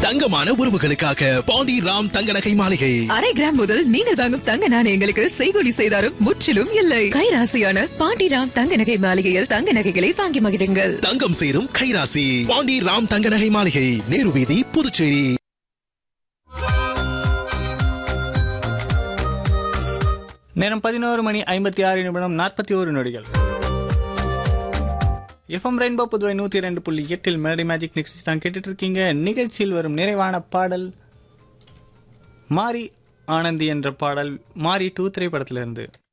தங்கமான உறவுகளுக்காக பாண்டி ராம் தங்க நகை மாளிகை அரை கிராம் முதல் நீங்கள் வாங்கும் தங்க நாணயங்களுக்கு செய்கூலி செய்தாரும் முற்றிலும் இல்லை கைராசியான பாண்டிராம் தங்க நகை மாளிகையில் தங்க நகைகளை வாங்கி மகிழுங்கள் தங்கம் சேரும் கைராசி பாண்டி ராம் தங்க நகை மாளிகை நேரு வீதி புதுச்சேரி நேரம் பதினோரு மணி ஐம்பத்தி ஆறு நிமிடம் நாற்பத்தி ஒரு நொடிகள் எஃப்எம் ரெயின்போ புதுவை நூற்றி ரெண்டு புள்ளி எட்டில் மெலடி மேஜிக் நிகழ்ச்சி தான் கேட்டுட்டு இருக்கீங்க நிகழ்ச்சியில் வரும் நிறைவான பாடல் மாரி ஆனந்தி என்ற பாடல் மாரி டூ திரைப்படத்திலிருந்து